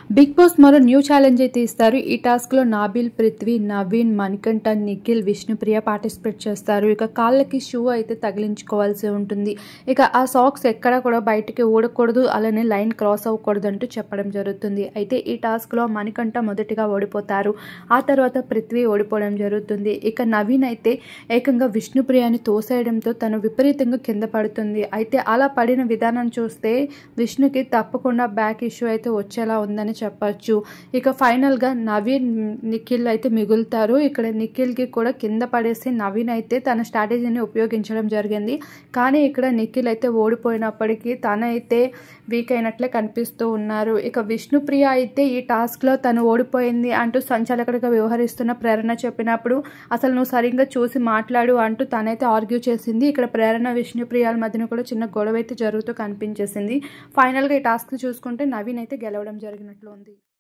big Boss మరో new challenge అయితే ఇస్తారు ఈ టాస్క్ లో నాబిల్ పృథ్వీ నవీన్ మణికంఠ నిఖిల్ విష్ణుప్రియ పార్టిసిపేట్ చేస్తారు ఇక కాళ్ళకి షూ అయితే తగిలించుకోవాల్సి ఉంటుంది ఇక ఆ సాక్స్ ఎక్కడా కూడా బయటికి ఊడకూడదు అలానే లైన్ క్రాస్ అవ్వకూడదు అంటూ చెప్పడం జరుగుతుంది అయితే ఈ టాస్క్ లో మణికంఠ మొదటిగా ఓడిపోతారు ఆ తర్వాత పృథ్వీ ఓడిపోవడం జరుగుతుంది ఇక నవీన్ అయితే ఏకంగా విష్ణుప్రియని తోసేయడంతో తను విపరీతంగా కింద పడుతుంది అయితే అలా పడిన విధానం చూస్తే విష్ణుకి తప్పకుండా బ్యాక్ ఇష్యూ అయితే వచ్చేలా ఉందని చెప్పచ్చు ఇక ఫైనల్గా నవీన్ నిఖిల్ అయితే మిగులుతారు ఇక్కడ నిఖిల్కి కూడా కింద పడేసి నవీన్ అయితే తన స్ట్రాటజీని ఉపయోగించడం జరిగింది కానీ ఇక్కడ నిఖిల్ అయితే ఓడిపోయినప్పటికీ తనైతే వీక్ అయినట్లే కనిపిస్తూ ఉన్నారు ఇక విష్ణుప్రియ అయితే ఈ టాస్క్లో తను ఓడిపోయింది అంటూ సంచాలకుడిగా వ్యవహరిస్తున్న ప్రేరణ చెప్పినప్పుడు అసలు నువ్వు సరిగ్గా చూసి మాట్లాడు అంటూ తనైతే ఆర్గ్యూ చేసింది ఇక్కడ ప్రేరణ విష్ణుప్రియాల మధ్యన కూడా చిన్న గొడవ అయితే జరుగుతూ కనిపించేసింది ఫైనల్గా ఈ టాస్క్ చూసుకుంటే నవీన్ అయితే గెలవడం జరిగినట్లు ఉంది